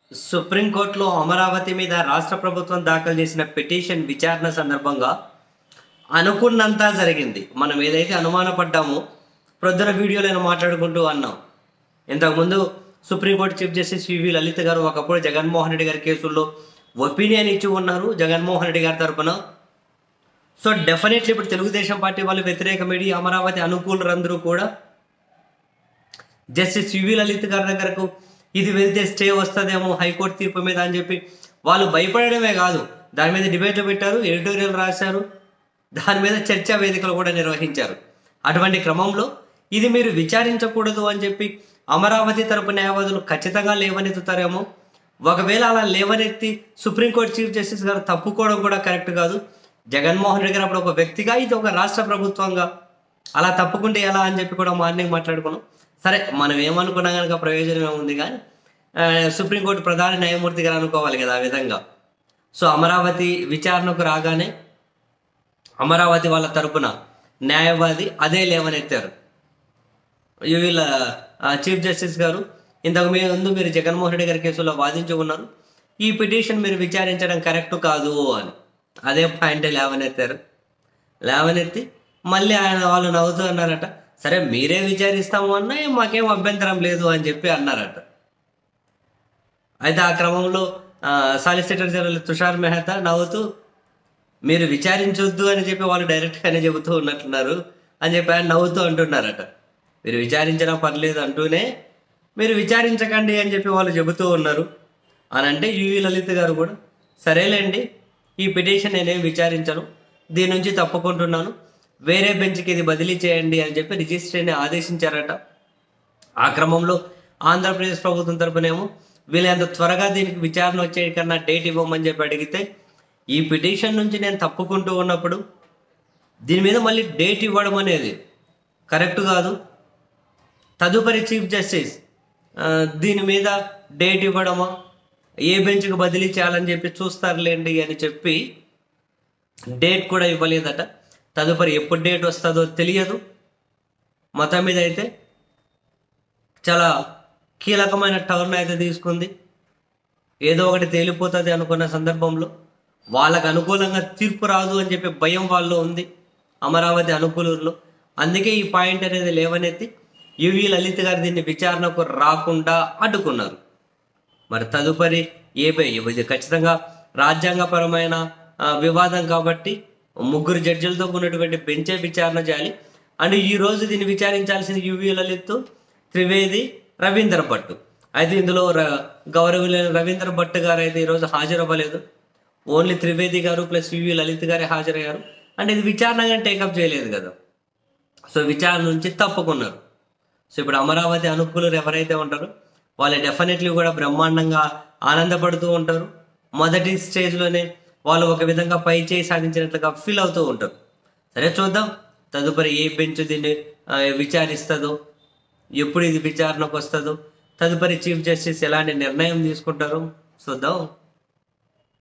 సుప్రీంకోర్టులో అమరావతి మీద రాష్ట్ర ప్రభుత్వం దాఖలు చేసిన పిటిషన్ విచారణ సందర్భంగా అనుకున్నంత జరిగింది మనం ఏదైతే అనుమానపడ్డామో ప్రొద్దున వీడియోలో మాట్లాడుకుంటూ అన్నాం ఇంతకుముందు సుప్రీంకోర్టు చీఫ్ జస్టిస్ వివి లలిత గారు ఒకప్పుడు జగన్మోహన్ రెడ్డి గారి కేసుల్లో ఒపీనియన్ ఇచ్చి ఉన్నారు జగన్మోహన్ రెడ్డి గారి తరపున సో డెఫినెట్లీ ఇప్పుడు తెలుగుదేశం పార్టీ వాళ్ళు వ్యతిరేకమేడి అమరావతి అనుకూలులందరూ కూడా జస్టిస్ వివి లలిత్ గారి దగ్గరకు ఇది వెళ్తే స్టే వస్తుందేమో హైకోర్టు తీర్పు మీద అని చెప్పి వాళ్ళు భయపడడమే కాదు దాని మీద డిబేట్లు పెట్టారు ఎడిటోరియల్ రాశారు దాని మీద చర్చా వేదికలు కూడా నిర్వహించారు అటువంటి క్రమంలో ఇది మీరు విచారించకూడదు అని చెప్పి అమరావతి తరపు న్యాయవాదులు ఖచ్చితంగా లేవనెత్తుతారేమో ఒకవేళ అలా లేవనెత్తి సుప్రీంకోర్టు చీఫ్ జస్టిస్ గారు తప్పుకోవడం కూడా కరెక్ట్ కాదు జగన్మోహన్ రెడ్డి గారు అప్పుడు ఒక వ్యక్తిగా ఇది ఒక రాష్ట్ర ప్రభుత్వంగా అలా తప్పుకుంటే ఎలా అని చెప్పి కూడా మార్నింగ్ మాట్లాడుకున్నాం సరే మనం ఏమనుకున్నా కనుక ప్రయోజనం ఉంది కానీ ఆ, సుప్రీంకోర్టు ప్రధాన న్యాయమూర్తి గారు అనుకోవాలి కదా ఆ విధంగా సో అమరావతి విచారణకు రాగానే అమరావతి వాళ్ళ తరపున న్యాయవాది అదే లేవనెత్తారు ఈ వీళ్ళ ఆ, చీఫ్ జస్టిస్ గారు ఇంతకు మీ ముందు మీరు జగన్మోహన్ రెడ్డి గారి కేసులో వాదించి ఉన్నారు ఈ పిటిషన్ మీరు విచారించడం కరెక్ట్ కాదు అని అదే పాయింట్ లేవనెత్తారు లేవనెత్తి మళ్ళీ ఆయన వాళ్ళు నవ్వుతూ అన్నారట సరే మీరే విచారిస్తాము అన్నా ఏం మాకేం అభ్యంతరం లేదు అని చెప్పి అన్నారట అయితే ఆ క్రమంలో సాలిసిటర్ జనరల్ తుషార్ మెహతా నవ్వుతూ మీరు విచారించొద్దు అని చెప్పి వాళ్ళు డైరెక్ట్గానే చెబుతూ ఉన్నట్లున్నారు అని చెప్పి ఆయన నవ్వుతూ అంటున్నారట మీరు విచారించినా పర్లేదు అంటూనే మీరు విచారించకండి అని చెప్పి వాళ్ళు చెబుతూ ఉన్నారు అని అంటే యువి లలిత్ గారు కూడా సరేలేండి ఈ పిటిషన్ నేనేం విచారించను దీని నుంచి తప్పుకుంటున్నాను వేరే బెంచ్కి ఇది బదిలీ చేయండి అని చెప్పి రిజిస్ట్రీని ఆదేశించారట ఆ క్రమంలో ఆంధ్రప్రదేశ్ ప్రభుత్వం తరపునేమో వీళ్ళు ఎంత త్వరగా దీనికి విచారణ వచ్చే కన్నా డేట్ ఇవ్వమని చెప్పి అడిగితే ఈ పిటిషన్ నుంచి నేను తప్పుకుంటూ ఉన్నప్పుడు దీని మీద మళ్ళీ డేట్ ఇవ్వడం అనేది కరెక్ట్ కాదు తదుపరి చీఫ్ జస్టిస్ ఆ, దీని మీద డేట్ ఇవ్వడమా ఏ బెంచ్కి బదిలీ చేయాలని చెప్పి చూస్తారులేండి అని చెప్పి డేట్ కూడా ఇవ్వలేదట తదుపరి ఎప్పుడు డేట్ వస్తుందో తెలియదు మొత్తం మీద అయితే చాలా కీలకమైన టర్న్ అయితే తీసుకుంది ఏదో ఒకటి తేలిపోతుంది అనుకున్న సందర్భంలో వాళ్ళకు అనుకూలంగా తీర్పు రాదు అని చెప్పి భయం వాళ్ళు ఉంది అమరావతి అనుకూలంలో అందుకే ఈ పాయింట్ అనేది లేవనెత్తి యువి లలిత్ గారు దీన్ని విచారణకు రాకుండా అడ్డుకున్నారు మరి తదుపరి ఏ బై- ఇది ఖచ్చితంగా రాజ్యాంగపరమైన ఆ, వివాదం కాబట్టి ముగ్గురు జడ్జిలతో ఉన్నటువంటి బెంచే విచారణ చేయాలి అండ్ ఈ రోజు దీన్ని విచారించాల్సింది యువి లలిత్ త్రివేది రవీంద్ర భట్ అయితే ఇందులో ర- గౌరవులైన రవీంద్ర భట్ గారు అయితే ఈరోజు హాజరవ్వలేదు ఓన్లీ త్రివేది గారు ప్లస్ యువి లలిత్ గారే హాజరయ్యారు అంటే ఇది విచారణగా టేకప్ చేయలేదు కదా సో విచారణ నుంచి తప్పుకున్నారు సో ఇప్పుడు అమరావతి అనుకూలులు ఎవరైతే ఉంటారో వాళ్ళు డెఫినెట్లీ కూడా బ్రహ్మాండంగా ఆనందపడుతూ ఉంటారు మొదటి స్టేజ్లోనే వాళ్ళు ఒక విధంగా పై చేయి సాధించినట్లుగా ఫీల్ అవుతూ ఉంటారు సరే చూద్దాం తదుపరి ఏ బెంచ్ దీన్ని ఆ, విచారిస్తుందో ఎప్పుడు ఇది విచారణకు వస్తుందో తదుపరి చీఫ్ జస్టిస్ ఎలాంటి నిర్ణయం తీసుకుంటారో చూద్దాం